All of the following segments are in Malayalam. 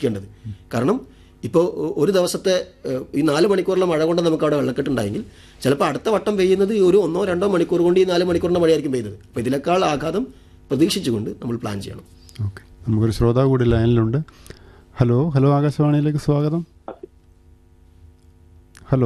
പ്രതീക്ഷിക്കേണ്ടത് കാരണം ഇപ്പോൾ ഒരു ദിവസത്തെ ഏഹ്, ഈ നാല് മണിക്കൂറിലെ മഴ കൊണ്ട് നമുക്ക് അവിടെ വെള്ളക്കെട്ടുണ്ടായെങ്കിൽ ചിലപ്പോൾ അടുത്ത വട്ടം പെയ്യുന്നത് ഈ ഒരു ഒന്നോ രണ്ടോ മണിക്കൂർ കൊണ്ട് ഈ നാല് മണിക്കൂറിൻ്റെ മഴയായിരിക്കും പെയ്യുന്നത് അപ്പോൾ ഇതിനേക്കാൾ ആഘാതം പ്രതീക്ഷിച്ചുകൊണ്ട് നമ്മൾ പ്ലാൻ ചെയ്യണം ഓക്കെ നമുക്കൊരു ശ്രോതാവ് കൂടി ലൈനിലുണ്ട് ഹലോ ഹലോ ആകാശവാണിയിലേക്ക് സ്വാഗതം ഹലോ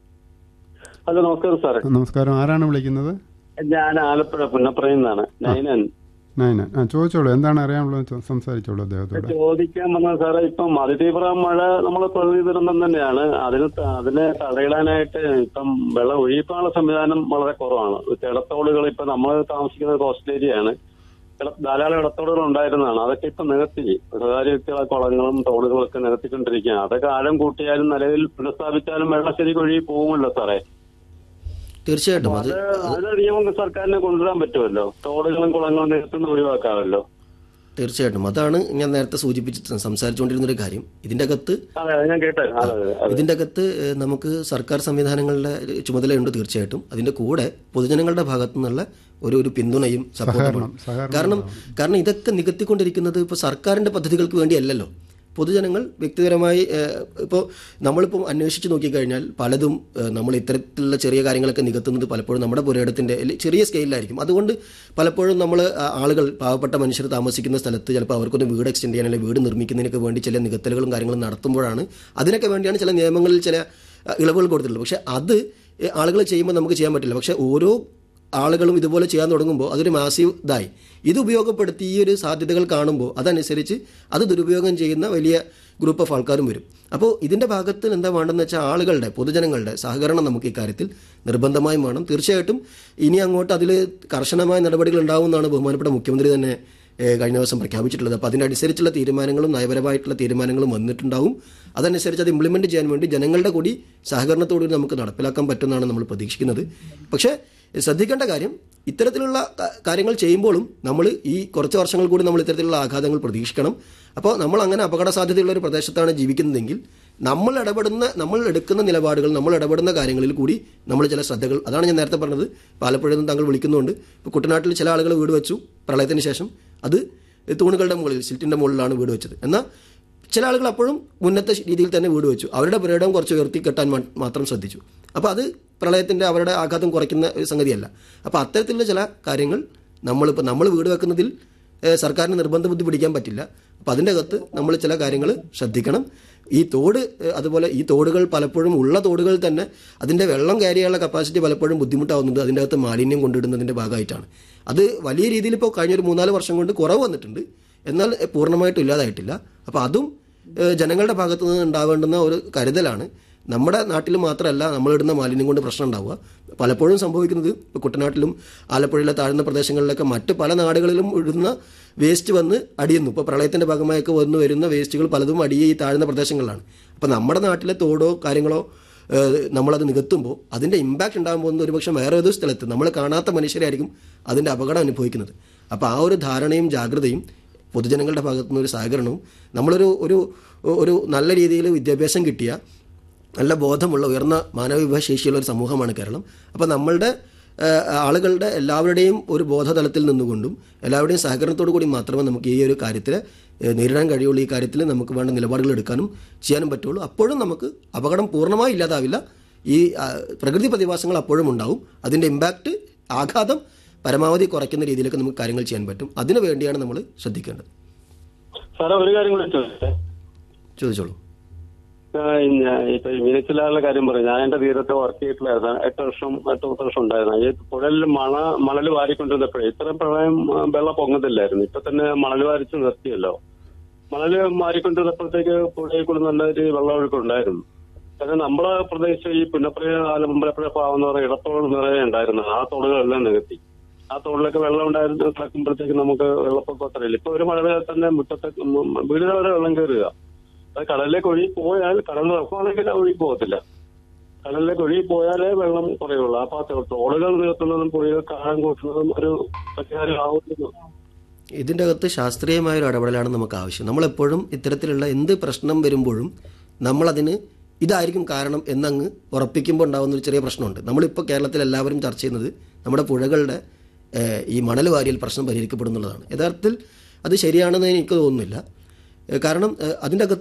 ഹലോ നമസ്കാരം സാറേ നമസ്കാരം ആരാണ് വിളിക്കുന്നത് ഞാൻ ആലപ്പുഴ പുന്നപ്പുറയിൽ നിന്നാണ് നൈനൻ നയന ആ ചോദിച്ചോളൂ എന്താണ് അറിയാനുള്ളത് ചോ- സംസാരിച്ചോളൂ അദ്ദേഹത്തോട് ചോദിക്കാൻ വന്ന സാറേ ഇപ്പം അതിതീവ്ര മഴ നമ്മൾ പ്രകൃതി ദുരന്തം തന്നെയാണ് അതിന് ത- അതിനെ തടയിടാനായിട്ട് ഇപ്പം വെള്ളം ഒഴിക്കാനുള്ള സംവിധാനം വളരെ കുറവാണ് കിടത്തോടുകൾ ഇപ്പൊ നമ്മൾ താമസിക്കുന്നത് കോസ്റ്റ് ഏരിയയാണ് കിട- ധാരാളം ഇടത്തോടുകൾ ഉണ്ടായിരുന്നതാണ് അതൊക്കെ ഇപ്പൊ നികത്തി സ്വകാര്യ വ്യക്തികളെ കുളങ്ങളും തോടുകളും ഒക്കെ നികത്തിക്കൊണ്ടിരിക്കുകയാണ് അതൊക്കെ ആഴം കൂട്ടിയാലും നിലവിൽ പുനഃസ്ഥാപിച്ചാലും വെള്ളം ശരിക്കും ഒഴുകി പോകുമല്ലോ സാറേ തീർച്ചയായിട്ടും അത് അത് അത് നിയമം സർക്കാരിനെ കൊണ്ടുവരാൻ പറ്റുമല്ലോ തോടുകളും കുളങ്ങളും നികത്തുന്ന ഒഴിവാക്കാമല്ലോ തീർച്ചയായിട്ടും അതാണ് ഞാൻ നേരത്തെ സൂചിപ്പിച്ച് സംസാരിച്ചുകൊണ്ടിരുന്നൊരു കാര്യം ഇതിൻ്റെ അകത്ത് അതെ അത് ഞാൻ കേട്ടെ അതെ അതെ അതെ ഇതിൻ്റെ അകത്ത് ഏഹ്, നമുക്ക് സർക്കാർ സംവിധാനങ്ങളുടെ ചുമതലയുണ്ട് തീർച്ചയായിട്ടും അതിൻ്റെ കൂടെ പൊതുജനങ്ങളുടെ ഭാഗത്തു നിന്നുള്ള ഒരു ഒരു പിന്തുണയും സപ്പോർട്ടും സഹകരണം കാരണം കാരണം ഇതൊക്കെ നികത്തിക്കൊണ്ടിരിക്കുന്നത് ഇപ്പോൾ സർക്കാരിൻ്റെ പദ്ധതികൾക്ക് വേണ്ടിയല്ലല്ലോ പൊതുജനങ്ങൾ വ്യക്തിപരമായി ഇപ്പോൾ നമ്മളിപ്പോൾ അന്വേഷിച്ച് നോക്കിക്കഴിഞ്ഞാൽ പലതും ഏഹ്, നമ്മൾ ഇത്തരത്തിലുള്ള ചെറിയ കാര്യങ്ങളൊക്കെ നികത്തുന്നത് പലപ്പോഴും നമ്മുടെ പുരയിടത്തിൻ്റെ ചെറിയ സ്കെയിലായിരിക്കും അതുകൊണ്ട് പലപ്പോഴും നമ്മൾ ആളുകൾ പാവപ്പെട്ട മനുഷ്യർ താമസിക്കുന്ന സ്ഥലത്ത് ചിലപ്പോൾ അവർക്കൊന്ന് വീട് എക്സ്റ്റെൻഡ് ചെയ്യാൻ അല്ലെങ്കിൽ വീട് നിർമ്മിക്കുന്നതിനൊക്കെ വേണ്ടി ചില നികത്തലുകളും കാര്യങ്ങളും നടത്തുമ്പോഴാണ് അതിനൊക്കെ വേണ്ടിയാണ് ചില നിയമങ്ങളിൽ ചില അഹ്, ഇളവുകൾ കൊടുത്തിട്ടുള്ളത് പക്ഷേ അത് ആളുകൾ ചെയ്യുമ്പോൾ നമുക്ക് ചെയ്യാൻ പറ്റില്ല പക്ഷേ ഓരോ ആളുകളും ഇതുപോലെ ചെയ്യാൻ തുടങ്ങുമ്പോൾ അതൊരു മാസീവ് ഇതായി ഇത് ഉപയോഗപ്പെടുത്തി ഈ ഒരു സാധ്യതകൾ കാണുമ്പോൾ അതനുസരിച്ച് അത് ദുരുപയോഗം ചെയ്യുന്ന വലിയ ഗ്രൂപ്പ് ഓഫ് ആൾക്കാരും വരും അപ്പോൾ ഇതിൻ്റെ ഭാഗത്ത് എന്താ വേണ്ടതെന്ന് വെച്ചാൽ ആളുകളുടെ പൊതുജനങ്ങളുടെ സഹകരണം നമുക്ക് ഇക്കാര്യത്തിൽ നിർബന്ധമായും വേണം തീർച്ചയായിട്ടും ഇനി അങ്ങോട്ട് അതിൽ കർശനമായ നടപടികൾ ഉണ്ടാവുമെന്നാണ് ബഹുമാനപ്പെട്ട മുഖ്യമന്ത്രി തന്നെ ഏഹ്, കഴിഞ്ഞ ദിവസം പ്രഖ്യാപിച്ചിട്ടുള്ളത് അപ്പോൾ അതിനനുസരിച്ചുള്ള തീരുമാനങ്ങളും നയപരമായിട്ടുള്ള തീരുമാനങ്ങളും വന്നിട്ടുണ്ടാവും അതനുസരിച്ച് അത് ഇംപ്ലിമെൻറ്റ് ചെയ്യാൻ വേണ്ടി ജനങ്ങളുടെ കൂടി സഹകരണത്തോടുകൂടി നമുക്ക് നടപ്പിലാക്കാൻ പറ്റുമെന്നാണ് നമ്മൾ പ്രതീക്ഷിക്കുന്നത് പക്ഷേ ശ്രദ്ധിക്കേണ്ട കാര്യം ഇത്തരത്തിലുള്ള ക- കാര്യങ്ങൾ ചെയ്യുമ്പോഴും നമ്മൾ ഈ കുറച്ച് വർഷങ്ങൾ കൂടി നമ്മൾ ഇത്തരത്തിലുള്ള ആഘാതങ്ങൾ പ്രതീക്ഷിക്കണം അപ്പോൾ നമ്മൾ അങ്ങനെ അപകട സാധ്യതയുള്ള ഒരു പ്രദേശത്താണ് ജീവിക്കുന്നതെങ്കിൽ നമ്മൾ ഇടപെടുന്ന നമ്മൾ എടുക്കുന്ന നിലപാടുകൾ നമ്മൾ ഇടപെടുന്ന കാര്യങ്ങളിൽ കൂടി നമ്മൾ ചില ശ്രദ്ധകൾ അതാണ് ഞാൻ നേരത്തെ പറഞ്ഞത് പാലപ്പുഴയിൽ നിന്ന് താങ്കൾ വിളിക്കുന്നുണ്ട് ഇപ്പോൾ കുട്ടനാട്ടിൽ ചില ആളുകൾ വീട് വെച്ചു പ്രളയത്തിന് ശേഷം അത് തൂണുകളുടെ മുകളിൽ സിൽറ്റിൻ്റെ മുകളിലാണ് വീട് വെച്ചത് എന്നാൽ ചില ആളുകൾ അപ്പോഴും മുന്നത്തെ രീതിയിൽ തന്നെ വീട് വെച്ചു അവരുടെ പുരയിടം കുറച്ച് ഉയർത്തി കെട്ടാൻ മാ- മാത്രം ശ്രദ്ധിച്ചു അപ്പോൾ അത് പ്രളയത്തിൻ്റെ അവരുടെ ആഘാതം കുറയ്ക്കുന്ന ഒരു സംഗതിയല്ല അപ്പോൾ അത്തരത്തിലുള്ള ചില കാര്യങ്ങൾ നമ്മളിപ്പോൾ നമ്മൾ വീട് വെക്കുന്നതിൽ ഏഹ്, സർക്കാരിന് നിർബന്ധ ബുദ്ധി പിടിക്കാൻ പറ്റില്ല അപ്പോൾ അതിൻ്റെ അകത്ത് നമ്മൾ ചില കാര്യങ്ങൾ ശ്രദ്ധിക്കണം ഈ തോട് ഏഹ്, അതുപോലെ ഈ തോടുകൾ പലപ്പോഴും ഉള്ള തോടുകൾ തന്നെ അതിൻ്റെ വെള്ളം ക്യാരി ചെയ്യാനുള്ള കപ്പാസിറ്റി പലപ്പോഴും ബുദ്ധിമുട്ടാവുന്നത് അതിൻ്റെ അകത്ത് മാലിന്യം കൊണ്ടിടുന്നതിൻ്റെ ഭാഗമായിട്ടാണ് അത് വലിയ രീതിയിൽ ഇപ്പോൾ കഴിഞ്ഞൊരു മൂന്നാല് വർഷം കൊണ്ട് കുറവ് വന്നിട്ടുണ്ട് എന്നാൽ ഏഹ്, പൂർണ്ണമായിട്ടും ഇല്ലാതായിട്ടില്ല അപ്പോൾ അതും ഏഹ്, ജനങ്ങളുടെ ഭാഗത്തു നിന്ന് ഉണ്ടാവേണ്ടുന്ന ഒരു കരുതലാണ് നമ്മുടെ നാട്ടിൽ മാത്രമല്ല നമ്മളിടുന്ന മാലിന്യം കൊണ്ട് പ്രശ്നം ഉണ്ടാവുക പലപ്പോഴും സംഭവിക്കുന്നത് ഇപ്പോൾ കുട്ടനാട്ടിലും ആലപ്പുഴയിലെ താഴ്ന്ന പ്രദേശങ്ങളിലൊക്കെ മറ്റ് പല നാടുകളിലും ഇടുന്ന വേസ്റ്റ് വന്ന് അടിയുന്നു ഇപ്പോൾ പ്രളയത്തിൻ്റെ ഭാഗമായൊക്കെ വന്ന് വരുന്ന വേസ്റ്റുകൾ പലതും അടിയെ ഈ താഴ്ന്ന പ്രദേശങ്ങളിലാണ് അപ്പോൾ നമ്മുടെ നാട്ടിലെ തോടോ കാര്യങ്ങളോ ഏഹ്, നമ്മളത് നികത്തുമ്പോൾ അതിൻ്റെ ഇമ്പാക്റ്റ് ഉണ്ടാകാൻ പോകുന്നത് ഒരുപക്ഷെ വേറെ ഏതൊരു സ്ഥലത്ത് നമ്മൾ കാണാത്ത മനുഷ്യരായിരിക്കും അതിൻ്റെ അപകടം അനുഭവിക്കുന്നത് അപ്പോൾ ആ ഒരു ധാരണയും ജാഗ്രതയും പൊതുജനങ്ങളുടെ ഭാഗത്തുനിന്ന് ഒരു സഹകരണവും നമ്മളൊരു ഒരു ഒരു നല്ല രീതിയിൽ വിദ്യാഭ്യാസം കിട്ടിയ നല്ല ബോധമുള്ള ഉയർന്ന മാനവവിഭവശേഷിയുള്ള ഒരു സമൂഹമാണ് കേരളം അപ്പോൾ നമ്മളുടെ ഏഹ്, ആളുകളുടെ എല്ലാവരുടെയും ഒരു ബോധതലത്തിൽ നിന്നുകൊണ്ടും എല്ലാവരുടെയും സഹകരണത്തോടു കൂടി മാത്രമേ നമുക്ക് ഈ ഒരു കാര്യത്തിൽ ഏഹ്, നേരിടാൻ കഴിയുള്ളൂ ഈ കാര്യത്തിൽ നമുക്ക് വേണ്ട നിലപാടുകൾ എടുക്കാനും ചെയ്യാനും പറ്റുള്ളൂ അപ്പോഴും നമുക്ക് അപകടം പൂർണ്ണമായി ഇല്ലാതാവില്ല ഈ ആ, പ്രകൃതി പ്രതിഭാസങ്ങൾ അപ്പോഴും ഉണ്ടാവും അതിൻ്റെ ഇമ്പാക്റ്റ് ആഘാതം പരമാവധി കുറയ്ക്കുന്ന രീതിയിലേക്ക് നമുക്ക് കാര്യങ്ങൾ ചെയ്യാൻ പറ്റും അതിനു വേണ്ടിയാണ് നമ്മൾ ശ്രദ്ധിക്കേണ്ടത് സാറേ ഒരു കാര്യം കൂടി ചോദിച്ചേ ചോദിച്ചോളൂ ഇപ്പൊ ഈ മീനച്ചിലാറിലെ കാര്യം പറയും ഞാൻ എന്റെ തീരത്ത് വർക്ക് ചെയ്തിട്ടില്ലായിരുന്നു എട്ട് വർഷം എട്ട് പത്ത് വർഷം ഉണ്ടായിരുന്നു ഈ പുഴയിൽ മണ മണൽ വാരിക്കൊണ്ടിരുന്നപ്പോഴേ ഇത്രയും പ്രളയം ആ, വെള്ളം പൊങ്ങത്തില്ലായിരുന്നു ഇപ്പൊ തന്നെ മണൽ വാരിച്ച് നിർത്തിയല്ലോ മണൽ വാരിക്കൊണ്ടിരുന്നപ്പോഴത്തേക്ക് പുഴയിൽ കൂടി നല്ല ഒരു വെള്ളമൊഴുക്ക് ഉണ്ടായിരുന്നു കാരണം നമ്മളെ പ്രദേശം ഈ പുന്നപ്പുഴ ആലമ്പലപ്പുഴ പാവം എന്ന് പറയുന്ന ഇടത്തോട് നിറയെ ഉണ്ടായിരുന്നു ആ തോടുകളെല്ലാം നികത്തി ആ തോടിലൊക്കെ വെള്ളം ഉണ്ടായിരുന്നു കിടക്കുമ്പോഴത്തേക്ക് നമുക്ക് വെള്ളപ്പൊക്കം അത്രയില്ല ഇപ്പൊ ഒരു മഴ പെയ്താൽ തന്നെ മുറ്റത്തെ വീടുകൾ വരെ വെള്ളം കയറുക അത് കടലിലേക്ക് ഒഴുകി പോയാൽ കടൽ തുറക്കുവാണെങ്കിൽ അത് ഒഴുകി പോകത്തില്ല കടലിലേക്ക് ഒഴുകി പോയാലേ വെള്ളം കുറയുള്ളൂ അപ്പൊ ആ തോടുകൾ നികത്തുന്നതും പുഴകൾ കാഴം കൂട്ടുന്നതും ഒരു പരിഹാരമാവുന്നു ഇതിൻ്റെ അകത്ത് ശാസ്ത്രീയമായ ഒരു ഇടപെടലാണ് നമുക്ക് ആവശ്യം നമ്മളെപ്പോഴും ഇത്തരത്തിലുള്ള എന്ത് പ്രശ്നം വരുമ്പോഴും നമ്മളതിന് ഇതായിരിക്കും കാരണം എന്നങ്ങ് ഉറപ്പിക്കുമ്പോൾ ഉണ്ടാകുന്ന ഒരു ചെറിയ പ്രശ്നമുണ്ട് നമ്മളിപ്പോൾ കേരളത്തിൽ എല്ലാവരും ചർച്ച ചെയ്യുന്നത് നമ്മുടെ പുഴകളുടെ ഏഹ്, ഈ മണൽ വാരിയൽ പ്രശ്നം പരിഹരിക്കപ്പെടുന്നുള്ളതാണ് യഥാർത്ഥത്തിൽ അത് ശരിയാണെന്ന് എനിക്ക് തോന്നുന്നില്ല ഏഹ്, കാരണം ഏഹ്, അതിൻ്റെ അകത്ത്